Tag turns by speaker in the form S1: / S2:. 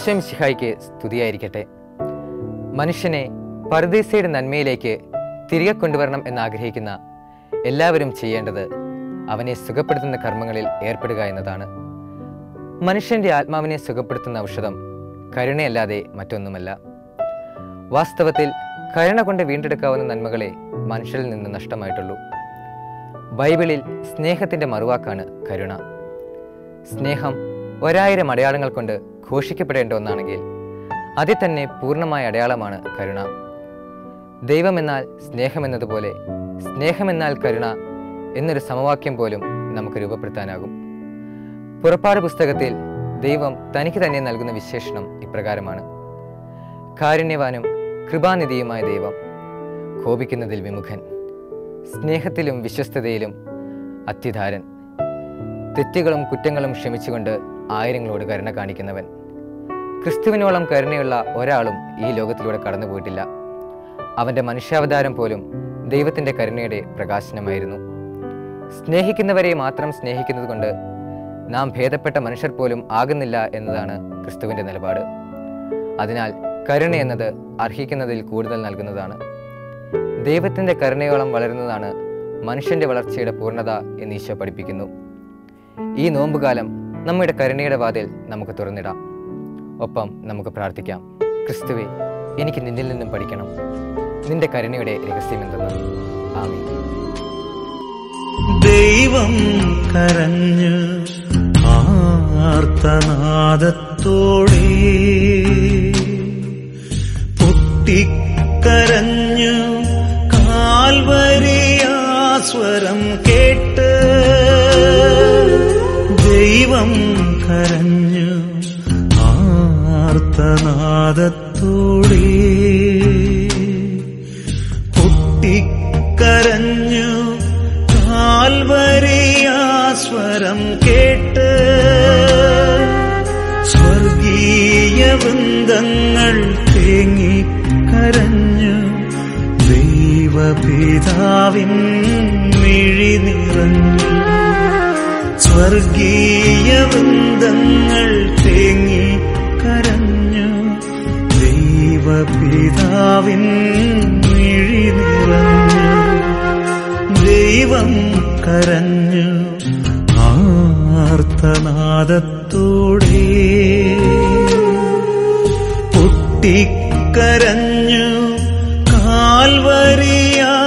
S1: ഈശ്വം ശിഹായിക്ക് സ്തുതിയായിരിക്കട്ടെ മനുഷ്യനെ പരദേശയുടെ നന്മയിലേക്ക് തിരികെ കൊണ്ടുവരണം എന്നാഗ്രഹിക്കുന്ന എല്ലാവരും ചെയ്യേണ്ടത് അവനെ സുഖപ്പെടുത്തുന്ന കർമ്മങ്ങളിൽ ഏർപ്പെടുക എന്നതാണ് മനുഷ്യന്റെ ആത്മാവിനെ സുഖപ്പെടുത്തുന്ന ഔഷധം കരുണയല്ലാതെ മറ്റൊന്നുമല്ല വാസ്തവത്തിൽ കരുണ കൊണ്ട് വീണ്ടെടുക്കാവുന്ന നന്മകളെ മനുഷ്യരിൽ നിന്ന് നഷ്ടമായിട്ടുള്ളൂ ബൈബിളിൽ സ്നേഹത്തിന്റെ മറുവാക്കാണ് കരുണ സ്നേഹം ഒരായിരം അടയാളങ്ങൾ കൊണ്ട് ഘോഷിക്കപ്പെടേണ്ട ഒന്നാണെങ്കിൽ അതിൽ തന്നെ പൂർണ്ണമായ അടയാളമാണ് കരുണ ദൈവമെന്നാൽ സ്നേഹമെന്നതുപോലെ സ്നേഹമെന്നാൽ കരുണ എന്നൊരു സമവാക്യം പോലും നമുക്ക് രൂപപ്പെടുത്താനാകും പുറപ്പാട് പുസ്തകത്തിൽ ദൈവം തനിക്ക് തന്നെ നൽകുന്ന വിശേഷണം ഇപ്രകാരമാണ് കാരുണ്യവാനും കൃപാനിധിയുമായ ദൈവം കോപിക്കുന്നതിൽ വിമുഖൻ സ്നേഹത്തിലും വിശ്വസ്തതയിലും അത്യധാരൻ തെറ്റുകളും കുറ്റങ്ങളും ക്ഷമിച്ചുകൊണ്ട് ആയിരങ്ങളോട് കരുണ കാണിക്കുന്നവൻ ക്രിസ്തുവിനോളം കരുണയുള്ള ഒരാളും ഈ ലോകത്തിലൂടെ കടന്നുപോയിട്ടില്ല അവന്റെ മനുഷ്യാവതാരം പോലും ദൈവത്തിന്റെ കരുണയുടെ പ്രകാശനമായിരുന്നു സ്നേഹിക്കുന്നവരെ മാത്രം സ്നേഹിക്കുന്നത് കൊണ്ട് നാം ഭേദപ്പെട്ട മനുഷ്യർ പോലും ആകുന്നില്ല എന്നതാണ് ക്രിസ്തുവിന്റെ നിലപാട് അതിനാൽ കരുണ എന്നത് അർഹിക്കുന്നതിൽ കൂടുതൽ നൽകുന്നതാണ് ദൈവത്തിന്റെ കരുണയോളം വളരുന്നതാണ് മനുഷ്യന്റെ വളർച്ചയുടെ പൂർണ്ണത എന്ന് ഈശോ പഠിപ്പിക്കുന്നു ഈ നോമ്പുകാലം നമ്മുടെ കരുണയുടെ വാതിൽ നമുക്ക് തുറന്നിടാം ഒപ്പം നമുക്ക് പ്രാർത്ഥിക്കാം ക്രിസ്തുവെ എനിക്ക് നിന്നിൽ നിന്നും പഠിക്കണം നിന്റെ കരുണയുടെ രഹസ്യമെന്തെന്ന് ആമീൻ
S2: ദൈവം കരഞ്ഞ് ആർത്തനാദത്തോടെ പൊട്ടിക്കരഞ്ഞു കാൽവരിയാസ്വരം കേട്ട് ദൈവം കരഞ്ഞു ആർത്തനാദത്തോടെ പൊട്ടിക്കരഞ്ഞു കാൽവരിയാസ്വരം കേട്ട് സ്വർഗീയ വൃന്ദങ്ങൾ തേങ്ങി കരഞ്ഞു ദൈവപിതാവിൻ മിഴി നിറഞ്ഞു സ്വർഗീയ വൃന്ദങ്ങൾ തേങ്ങി കരഞ്ഞു ദൈവപിതാവിൻ മിഴി നിറഞ്ഞു ദൈവം കരഞ്ഞു ആർത്തനാദത്തോടെ പൊട്ടിക്കരഞ്ഞു കാൽവരിയാ